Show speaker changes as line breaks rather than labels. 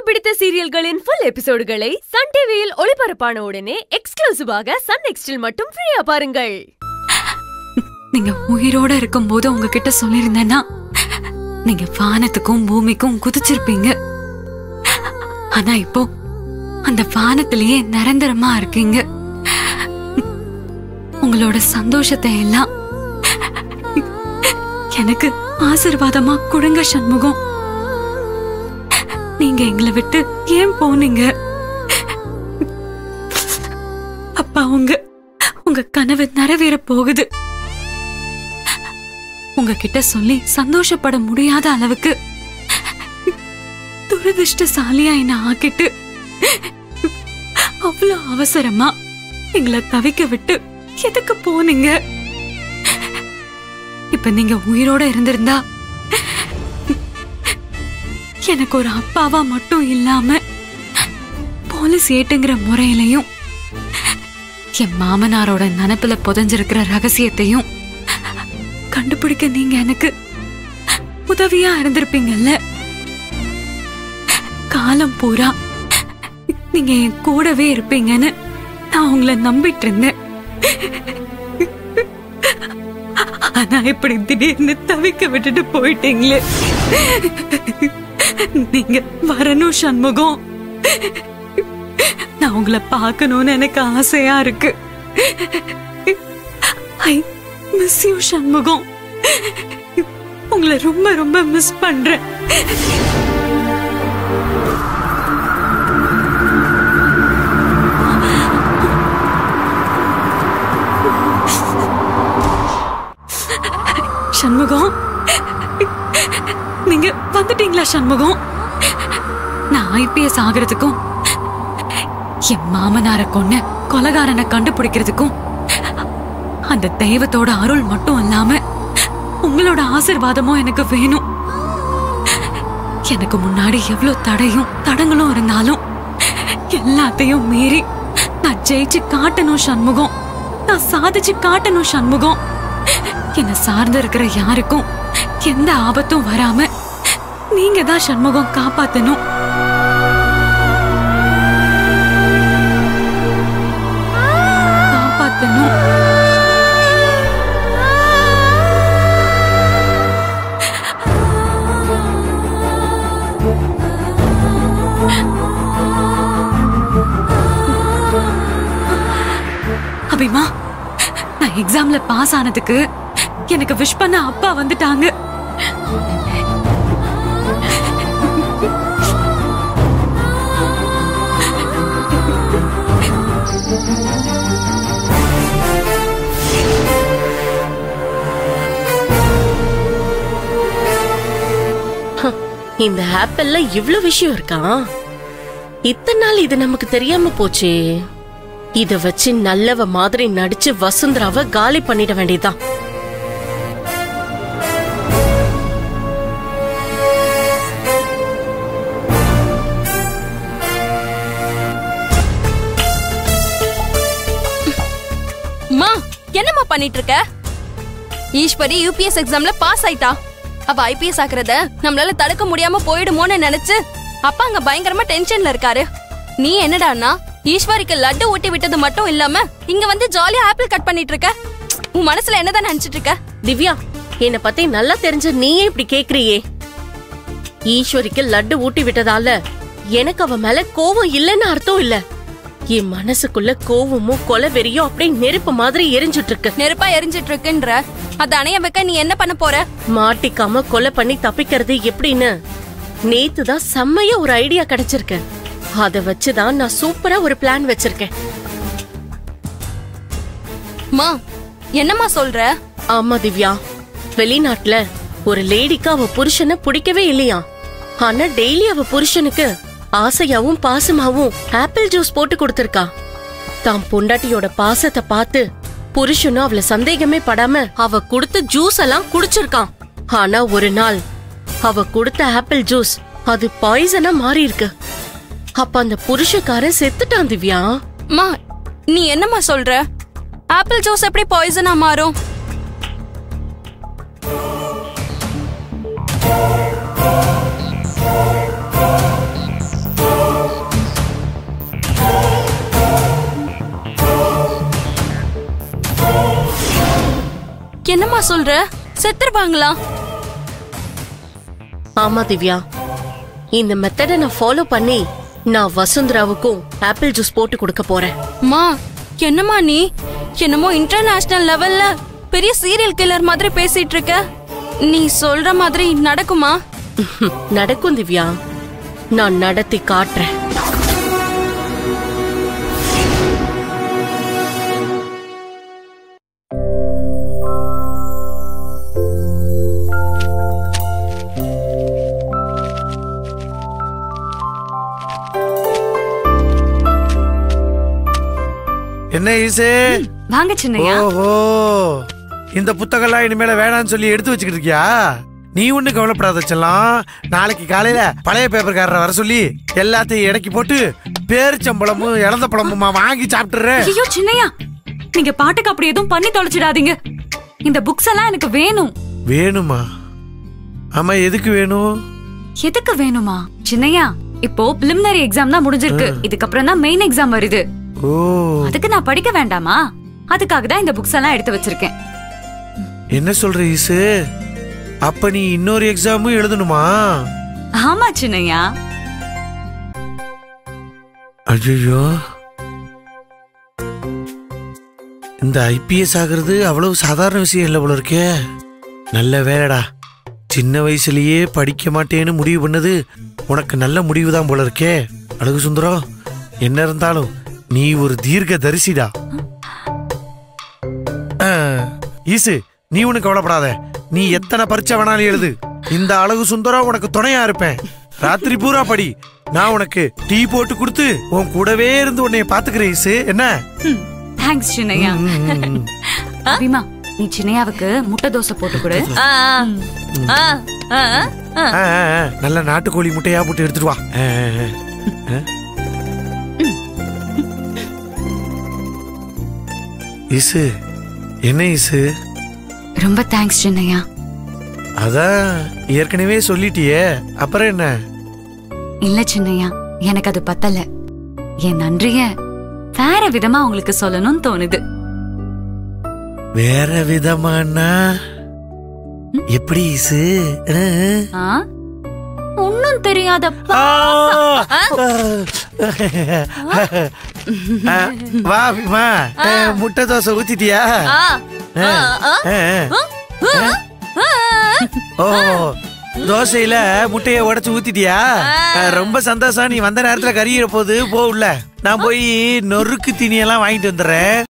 பிடித்த சீரியல்களின் full எபிசோடுகளை Sun டிவியில் ஒளிபரப்பான உடனே எக்ஸ்க்ளூசிவாக சன் நெக்ஸ்டில் மட்டும் ஃப்ரீயா பாருங்கள்
நீங்க உயிரோட இருக்கும்போது உங்ககிட்ட சொல்லியிருந்தேன்னா நீங்க வானத்துக்கும் பூமிக்கும் குதிச்சிருப்பீங்க ஆனா இப்போ அந்த வானத்திலேயே நிரந்தரமா இருக்கீங்க உங்களோட சந்தோஷத்தை எல்லாம் எனக்கு ஆசிர்வாதமா கொடுங்க சண்முகம் நீங்க எங்களை விட்டு ஏன் போனீங்க அப்பா உங்க உங்க கனவு நிறைவேற போகுது உங்ககிட்ட சொல்லி சந்தோஷப்பட முடியாத அளவுக்கு துரதிருஷ்டசாலியா என்ன ஆக்கிட்டு அவ்வளவு அவசரமா எங்களை தவிக்க விட்டு எதுக்கு போனீங்க இப்ப நீங்க உயிரோட இருந்திருந்தா எனக்கு ஒரு அப்பாவா மட்டும் இல்லாம போலீஸ் ஏட்டுங்கிற முறையிலையும் என் மாமனாரோட நினப்புல புதைஞ்சிருக்கிற ரகசியத்தையும் கண்டுபிடிக்க நீங்க எனக்கு உதவியா இருந்திருப்பீங்கல்ல காலம் பூரா நீங்க என் கூடவே இருப்பீங்கன்னு நான் உங்களை நம்பிட்டு இருந்தேன் ஆனா இப்படி திடீர்னு தவிக்க விட்டுட்டு போயிட்டீங்களே நீங்க வரணும் சண்முகம் நான் உங்களை பார்க்கணும்னு எனக்கு ஆசையா இருக்கு ஐ மிஸ் யூ சண்முகம் உங்களை ரொம்ப ரொம்ப மிஸ் பண்றேன் சண்முகம் நீங்க வந்துட்டீங்களா சண்முகம் நான் ஐபிஎஸ் ஆகிறதுக்கும் என் மாமனார கொன்ன கொலகாரனை கண்டுபிடிக்கிறதுக்கும் அந்த தெய்வத்தோட அருள் மட்டும் இல்லாம உங்களோட ஆசிர்வாதமும் எனக்கு வேணும் எனக்கு முன்னாடி எவ்வளவு தடையும் தடங்களும் இருந்தாலும் எல்லாத்தையும் மீறி நான் ஜெயிச்சு காட்டணும் சண்முகம் நான் சாதிச்சு காட்டணும் சண்முகம் என்ன சார்ந்து இருக்கிற யாருக்கும் எந்த ஆபத்தும் வராம நீங்க தான் சண்முகம் காப்பாத்தணும் காப்பாத்தணும் அபிமா நான் எக்ஸாம்ல பாஸ் ஆனதுக்கு எனக்கு விஷ் பண்ண அப்பா வந்துட்டாங்க
இந்த ஆப்பிள்ல இவ்ளோ விஷயம் இருக்கா இத்தனை நாள் இது நமக்கு தெரியாம போச்சே இத வச்சு நல்லவ மாதிரி நடிச்சு வசுந்தராவை காலி பண்ணிட வேண்டியதுதான்
அம்மா என்னம்மா பண்ணிட்டு இருக்க ஈஸ்வரி யூபிஎஸ் எக்ஸாம்ல பாஸ் ஆயிட்டா அவ ஐபிஎஸ் ஆக்குறத நம்மளால தடுக்க முடியாம போயிடுமோன்னு நினைச்சு அப்பா அங்க பயங்கரமா டென்ஷன்ல இருக்காரு நீ என்னடான்னா ஈஸ்வரிக்கு லட்டு ஊட்டி விட்டது மட்டும் இல்லாம இங்க வந்து ஜாலியா ஆப்பிள் கட் பண்ணிட்டு இருக்க உன் மனசுல என்னதான் நினைச்சிட்டு இருக்க
திவ்யா என்ன பத்தி நல்லா தெரிஞ்ச நீயே இப்படி கேக்குறியே ஈஸ்வரிக்கு லட்டு ஊட்டி விட்டதால எனக்கு அவ மேல கோவம் இல்லைன்னு அர்த்தம் இல்ல என் மனசுக்குள்ள கோவமும் கொலை வெறியும் அப்படியே நெருப்பு மாதிரி எரிஞ்சுட்டு இருக்கு
நெருப்பா எரிஞ்சிட்டு இருக்குன்ற அத அணைய வைக்க நீ என்ன பண்ண போற
மாட்டிக்காம கொலை பண்ணி தப்பிக்கிறது எப்படின்னு நேத்து தான் செம்மையா ஒரு ஐடியா கிடைச்சிருக்கு அத வச்சுதான் நான் சூப்பரா ஒரு பிளான் வச்சிருக்கேன்
அம்மா என்னம்மா சொல்ற
ஆமா திவ்யா வெளிநாட்டுல ஒரு லேடிக்கு அவ புருஷனை பிடிக்கவே இல்லையா ஆனா டெய்லி அவ புருஷனுக்கு ஆசையாவும் பாசமாவும் ஆப்பிள் ஜூஸ் போட்டு கொடுத்திருக்கா தான் பொண்டாட்டியோட பாசத்தை பார்த்து புருஷனும் அவள சந்தேகமே படாம அவ கொடுத்த ஜூஸ் எல்லாம் குடிச்சிருக்கான் ஆனா ஒரு நாள் அவ கொடுத்த ஆப்பிள் ஜூஸ் அது பாய்சனா மாறி இருக்கு அப்ப அந்த புருஷக்காரன் செத்துட்டான் திவ்யா
அம்மா நீ என்னம்மா சொல்ற ஆப்பிள் ஜூஸ் எப்படி பாய்சனா மாறும் என்னம்மா சொல்ற செத்துருப்பாங்களா
ஆமா திவ்யா இந்த மெத்தடை நான் ஃபாலோ பண்ணி நான் வசுந்தராவுக்கும் ஆப்பிள் ஜூஸ் போட்டு கொடுக்க போறேன்
அம்மா என்னம்மா நீ என்னமோ இன்டர்நேஷனல் லெவல்ல பெரிய சீரியல் கில்லர் மாதிரி பேசிட்டு இருக்க நீ சொல்ற மாதிரி நடக்குமா
நடக்கும் திவ்யா நான் நடத்தி காட்டுறேன்
என்ன ஈசு
வாங்க சின்னையா
ஓஹோ இந்த புத்தகம்லாம் இனிமேல வேணாம்னு சொல்லி எடுத்து வச்சுக்கிட்டு இருக்கியா நீ ஒண்ணு கவலைப்படாத செல்லம் நாளைக்கு காலையில பழைய பேப்பர்காரரை வர சொல்லி எல்லாத்தையும் இறக்கி போட்டு பேரிச்சம்பழமும் இழந்த பழமுமா வாங்கி சாப்பிட்டுறேன்
ஐயோ சின்னையா நீங்க பாட்டுக்கு அப்படி எதுவும் பண்ணி தொலைச்சிடாதீங்க இந்த புக்ஸ் எல்லாம் எனக்கு வேணும்
வேணுமா ஆமா எதுக்கு வேணும்
எதுக்கு வேணுமா சின்னையா இப்போ பிலிமினரி எக்ஸாம் தான் முடிஞ்சிருக்கு இதுக்கப்புறம் தான் மெயின் எக்ஸாம் வருது
ஓ
அதுக்கு நான் படிக்க வேண்டாமா அதுக்காக தான் இந்த புக்ஸ் எல்லாம் எடுத்து வச்சிருக்கேன்
என்ன சொல்ற ஈசு அப்ப நீ இன்னொரு எக்ஸாமும் எழுதணுமா
ஆமா சின்னையா
ஐயோ இந்த ஐபிஎஸ் ஆகிறது அவ்வளவு சாதாரண விஷயம் இல்லை போல இருக்கே நல்ல வேலைடா சின்ன வயசுலயே படிக்க மாட்டேன்னு முடிவு பண்ணது உனக்கு நல்ல முடிவு தான் போல இருக்கே அழகு சுந்தரம் என்ன இருந்தாலும் நீ ஒரு தீர்க்க தரிசிடா ஆ, ஈசு நீ ஒண்ணு கவலைப்படாத நீ எத்தனை பரீட்சை வேணாலும் எழுது இந்த அழகு சுந்தரம் உனக்கு துணையா இருப்பேன் ராத்திரி பூரா படி நான் உனக்கு டீ போட்டு கொடுத்து உன் கூடவே இருந்து உன்னைய பாத்துக்கிறேன் ஈசு என்ன
தேங்க்ஸ் சின்னையா
ம், ம், ம்.
அபிமா நீ சின்னையாவுக்கு முட்டை தோசை போட்டு கொடு
ஆ, ஆ, ஆ, ஆ.
ஆ, ஆ, ஆ, நல்ல நாட்டுக்கோழி முட்டையா போட்டு எடுத்துட்டு வா ஆ, ஆ, ஆ. ஈசு என்ன ஈசு
ரொம்ப தேங்க்ஸ் சின்னையா
அதான் ஏற்கனவே சொல்லிட்டியே அப்புறம் என்ன
இல்ல சின்னையா எனக்கு அது பத்தல என் நன்றிய வேற விதமா உங்களுக்கு சொல்லணும்னு தோணுது
வேற விதமானா எப்படி ஈசு ஆ, ஆ.
ஆ? ஒண்ணும் தெரியாதப்பா
ஆ! ஆ, வா விமா முட்டை தோசை ஊத்திட்டியா
ஆ, ஆ, ஆ.
ஆ, ஆ. ஓ தோசையில முட்டைய உடைச்சு ஊத்திட்டியா ஆ, ரொம்ப சந்தோஷம் நீ வந்த நேரத்துல கறியிற போது போ உள்ள நான் போய் நொறுக்கு தீனியெல்லாம் வாங்கிட்டு வந்துடுறேன்